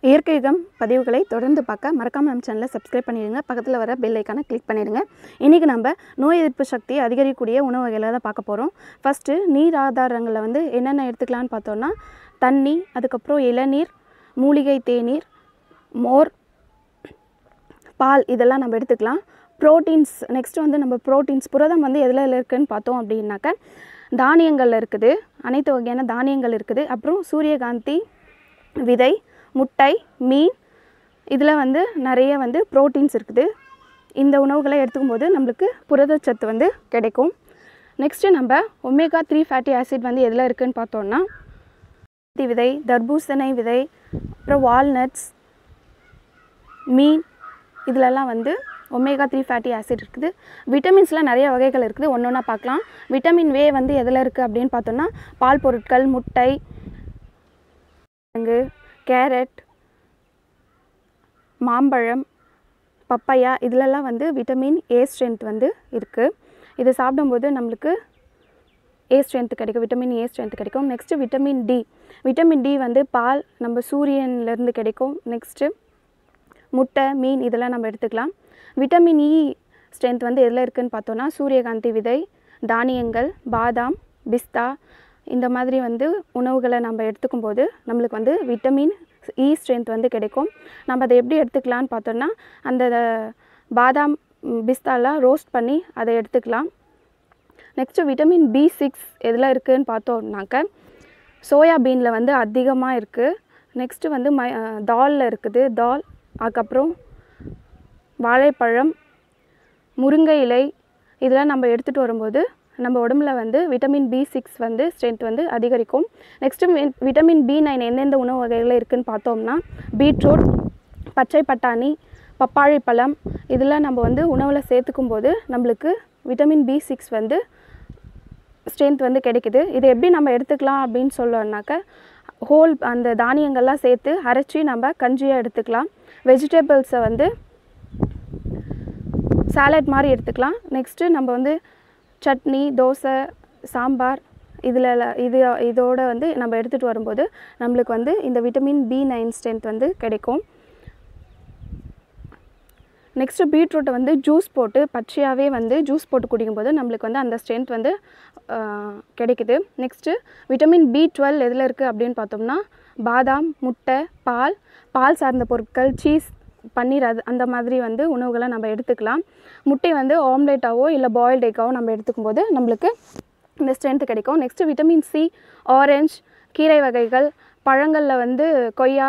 இயற்கையுகம் பதிவுகளை தொடர்ந்து பார்க்க மறக்காமல் நம்ம சேனலை சப்ஸ்கிரைப் பண்ணிடுங்க பக்கத்தில் வர பெல் ஐக்கானை கிளிக் பண்ணிடுங்க இன்றைக்கி நம்ம நோய் எதிர்ப்பு சக்தியை அதிகரிக்கக்கூடிய உணவு வகைகளை தான் பார்க்க போகிறோம் ஃபஸ்ட்டு நீர் ஆதாரங்களில் வந்து என்னென்ன எடுத்துக்கலாம்னு பார்த்தோன்னா தண்ணி அதுக்கப்புறம் இளநீர் மூலிகை தேநீர் மோர் பால் இதெல்லாம் நம்ம எடுத்துக்கலாம் ப்ரோட்டீன்ஸ் நெக்ஸ்ட் வந்து நம்ம ப்ரோட்டீன்ஸ் புரதம் வந்து எதில் இருக்குன்னு பார்த்தோம் அப்படின்னாக்க தானியங்களில் இருக்குது அனைத்து வகையான தானியங்கள் இருக்குது அப்புறம் சூரியகாந்தி விதை முட்டை மீன் இதில் வந்து நிறைய வந்து ப்ரோட்டீன்ஸ் இருக்குது இந்த உணவுகளை எடுத்துக்கும்போது நம்மளுக்கு புரதச்சத்து வந்து கிடைக்கும் நெக்ஸ்ட்டு நம்ம ஒமேகா த்ரீ ஃபேட்டி ஆசிட் வந்து எதில் இருக்குதுன்னு பார்த்தோன்னா பருத்தி விதை தர்பூசணை விதை அப்புறம் வால்நட்ஸ் மீன் இதிலெல்லாம் வந்து ஒமேகா த்ரீ ஃபேட்டி ஆசிட் இருக்குது விட்டமின்ஸில் நிறைய வகைகள் இருக்குது ஒன்று ஒன்றா பார்க்கலாம் விட்டமின் வே வந்து எதில் இருக்குது அப்படின்னு பார்த்தோன்னா பால் பொருட்கள் முட்டை கிழங்கு கேரட் மாம்பழம் பப்பாயா இதிலெல்லாம் வந்து விட்டமின் ஏ ஸ்ட்ரென்த் வந்து இருக்குது இது சாப்பிடும்போது நம்மளுக்கு ஏ ஸ்ட்ரென்த் கிடைக்கும் விட்டமின் ஏ ஸ்ட்ரென்த் கிடைக்கும் next vitamin D vitamin D வந்து பால் நம்ம சூரியன்லேருந்து கிடைக்கும் நெக்ஸ்ட்டு முட்டை மீன் இதெல்லாம் நம்ம எடுத்துக்கலாம் விட்டமின் இ ஸ்ட்ரென்த் வந்து எதில் இருக்குதுன்னு பார்த்தோன்னா சூரியகாந்தி விதை தானியங்கள் பாதாம் பிஸ்தா இந்த மாதிரி வந்து உணவுகளை நம்ம எடுத்துக்கும் போது நம்மளுக்கு வந்து விட்டமின் இ ஸ்ட்ரென்த் வந்து கிடைக்கும் நம்ம அதை எப்படி எடுத்துக்கலான்னு பார்த்தோன்னா அந்த பாதாம் பிஸ்தாலாம் ரோஸ்ட் பண்ணி அதை எடுத்துக்கலாம் நெக்ஸ்ட்டு விட்டமின் பி சிக்ஸ் எதில் இருக்குதுன்னு பார்த்தோம்னாக்க சோயாபீனில் வந்து அதிகமாக இருக்குது நெக்ஸ்ட்டு வந்து ம தாலில் இருக்குது தால் அதுக்கப்புறம் வாழைப்பழம் முருங்கை இலை இதெல்லாம் நம்ம எடுத்துகிட்டு வரும்போது நம்ம உடம்புல வந்து விட்டமின் பி சிக்ஸ் வந்து ஸ்ட்ரென்த் வந்து அதிகரிக்கும் நெக்ஸ்ட்டு விட்டமின் பி நைன் எந்தெந்த உணவு வகைகள் இருக்குதுன்னு பார்த்தோம்னா பீட்ரூட் பச்சை பட்டாணி பப்பாளி பழம் இதெல்லாம் நம்ம வந்து உணவில் சேர்த்துக்கும் போது நம்மளுக்கு விட்டமின் பி சிக்ஸ் வந்து ஸ்ட்ரென்த் வந்து கிடைக்குது இது எப்படி நம்ம எடுத்துக்கலாம் அப்படின்னு சொல்லணுன்னாக்க ஹோல் அந்த தானியங்கள்லாம் சேர்த்து அரைச்சி நம்ம கஞ்சியாக எடுத்துக்கலாம் வெஜிடபிள்ஸை வந்து சாலட் மாதிரி எடுத்துக்கலாம் நெக்ஸ்ட்டு நம்ம வந்து சட்னி தோசை சாம்பார் இதில் இது இதோட வந்து நம்ம எடுத்துகிட்டு வரும்போது நம்மளுக்கு வந்து இந்த விட்டமின் பி நைன் ஸ்ட்ரென்த் வந்து கிடைக்கும் நெக்ஸ்ட்டு பீட்ரூட்டை வந்து ஜூஸ் போட்டு பச்சையாகவே வந்து ஜூஸ் போட்டு குடிக்கும்போது நம்மளுக்கு வந்து அந்த ஸ்ட்ரென்த் வந்து கிடைக்குது நெக்ஸ்ட்டு விட்டமின் பி டுவெல் எதில் இருக்குது அப்படின்னு பார்த்தோம்னா பாதாம் முட்டை பால் பால் சார்ந்த பொருட்கள் சீஸ் பன்னீர் அது அந்த மாதிரி வந்து உணவுகளை நம்ம எடுத்துக்கலாம் முட்டை வந்து ஆம்லேட்டாவோ இல்லை பாயில்டு எக்காவோ நம்ம எடுத்துக்கும் போது நம்மளுக்கு இந்த ஸ்ட்ரென்த் கிடைக்கும் நெக்ஸ்ட்டு விட்டமின் சி ஆரஞ்ச் கீரை வகைகள் பழங்களில் வந்து கொய்யா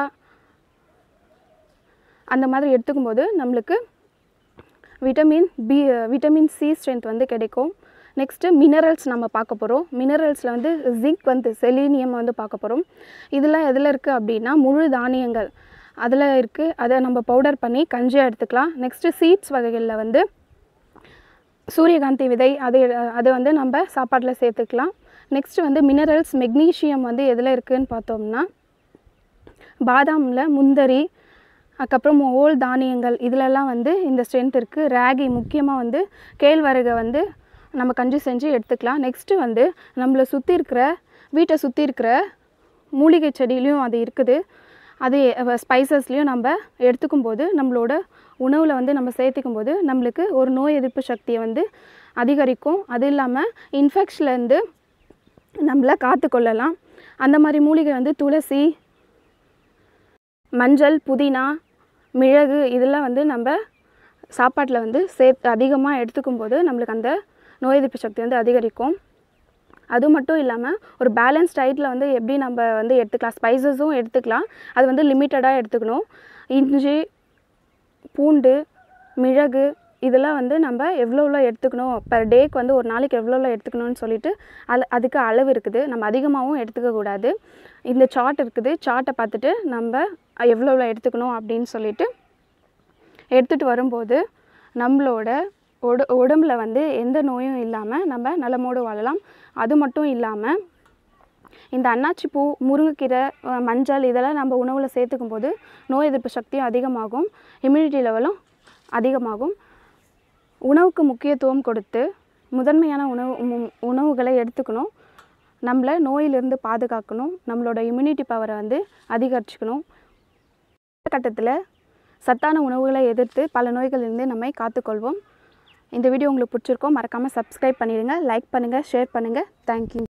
அந்த மாதிரி எடுத்துக்கும் போது நம்மளுக்கு vitamin B vitamin C strength வந்து கிடைக்கும் நெக்ஸ்ட்டு மினரல்ஸ் நம்ம பார்க்க போகிறோம் மினரல்ஸில் வந்து ஜிங்க் வந்து செலீனியம் வந்து பார்க்க போகிறோம் இதெல்லாம் எதில் இருக்குது அப்படின்னா முழு தானியங்கள் அதில் இருக்குது அதை நம்ம பவுடர் பண்ணி கஞ்சியாக எடுத்துக்கலாம் நெக்ஸ்ட்டு சீட்ஸ் வகைகளில் வந்து சூரியகாந்தி விதை அது அதை வந்து நம்ம சாப்பாட்டில் சேர்த்துக்கலாம் நெக்ஸ்ட்டு வந்து மினரல்ஸ் மெக்னீஷியம் வந்து எதில் இருக்குதுன்னு பார்த்தோம்னா பாதாமில் முந்தரி அதுக்கப்புறம் ஓல் தானியங்கள் இதிலெல்லாம் வந்து இந்த ஸ்ட்ரென்த் இருக்குது ராகி முக்கியமாக வந்து கேழ்வரகை வந்து நம்ம கஞ்சி செஞ்சு எடுத்துக்கலாம் நெக்ஸ்ட்டு வந்து நம்மளை சுற்றி இருக்கிற வீட்டை சுற்றி இருக்கிற மூலிகை செடியிலையும் அது இருக்குது அது ஸ்பைசஸ்லேயும் நம்ம எடுத்துக்கும் போது நம்மளோட உணவில் வந்து நம்ம சேர்த்துக்கும் போது நம்மளுக்கு ஒரு நோய் எதிர்ப்பு சக்தியை வந்து அதிகரிக்கும் அது இல்லாமல் இன்ஃபெக்ஷன்லேருந்து நம்மளை காத்துக்கொள்ளலாம் அந்த மாதிரி மூலிகை வந்து துளசி மஞ்சள் புதினா மிளகு இதெல்லாம் வந்து நம்ம சாப்பாட்டில் வந்து சேர்த்து அதிகமாக எடுத்துக்கும் போது நம்மளுக்கு அந்த நோய் எதிர்ப்பு சக்தி வந்து அதிகரிக்கும் அது மட்டும் இல்லாமல் ஒரு பேலன்ஸ் டயட்டில் வந்து எப்படி நம்ம வந்து எடுத்துக்கலாம் ஸ்பைசஸும் எடுத்துக்கலாம் அது வந்து லிமிட்டடாக எடுத்துக்கணும் இஞ்சி பூண்டு மிளகு இதெல்லாம் வந்து நம்ம எவ்வளோ எவ்வளோ எடுத்துக்கணும் பர் டேக்கு வந்து ஒரு நாளைக்கு எவ்வளோ எவ்வளோ எடுத்துக்கணும்னு சொல்லிட்டு அது அதுக்கு அளவு இருக்குது நம்ம அதிகமாகவும் எடுத்துக்கக்கூடாது இந்த சார்ட் இருக்குது சார்ட்டை பார்த்துட்டு நம்ம எவ்வளோ எவ்வளோ எடுத்துக்கணும் அப்படின்னு சொல்லிட்டு எடுத்துகிட்டு வரும்போது நம்மளோட உட உடம்புல வந்து எந்த நோயும் இல்லாமல் நம்ம நலமோடு வாழலாம் அது மட்டும் இல்லாமல் இந்த அன்னாச்சி பூ முருங்கைக்கீரை மஞ்சள் இதெல்லாம் நம்ம உணவில் சேர்த்துக்கும் போது நோய் எதிர்ப்பு சக்தியும் அதிகமாகும் இம்யூனிட்டி லெவலும் அதிகமாகும் உணவுக்கு முக்கியத்துவம் கொடுத்து முதன்மையான உணவு உணவுகளை எடுத்துக்கணும் நம்மளை நோயிலிருந்து பாதுகாக்கணும் நம்மளோட இம்யூனிட்டி பவரை வந்து அதிகரிச்சுக்கணும் கட்டத்தில் சத்தான உணவுகளை எதிர்த்து பல நோய்களிலிருந்து நம்மை காத்துக்கொள்வோம் இந்த வீடியோ உங்களுக்கு பிடிச்சிருக்கோம் மறக்காமல் சப்ஸ்கிரைப் பண்ணிடுங்க லைக் பண்ணுங்கள் ஷேர் பண்ணுங்கள் தேங்க்யூ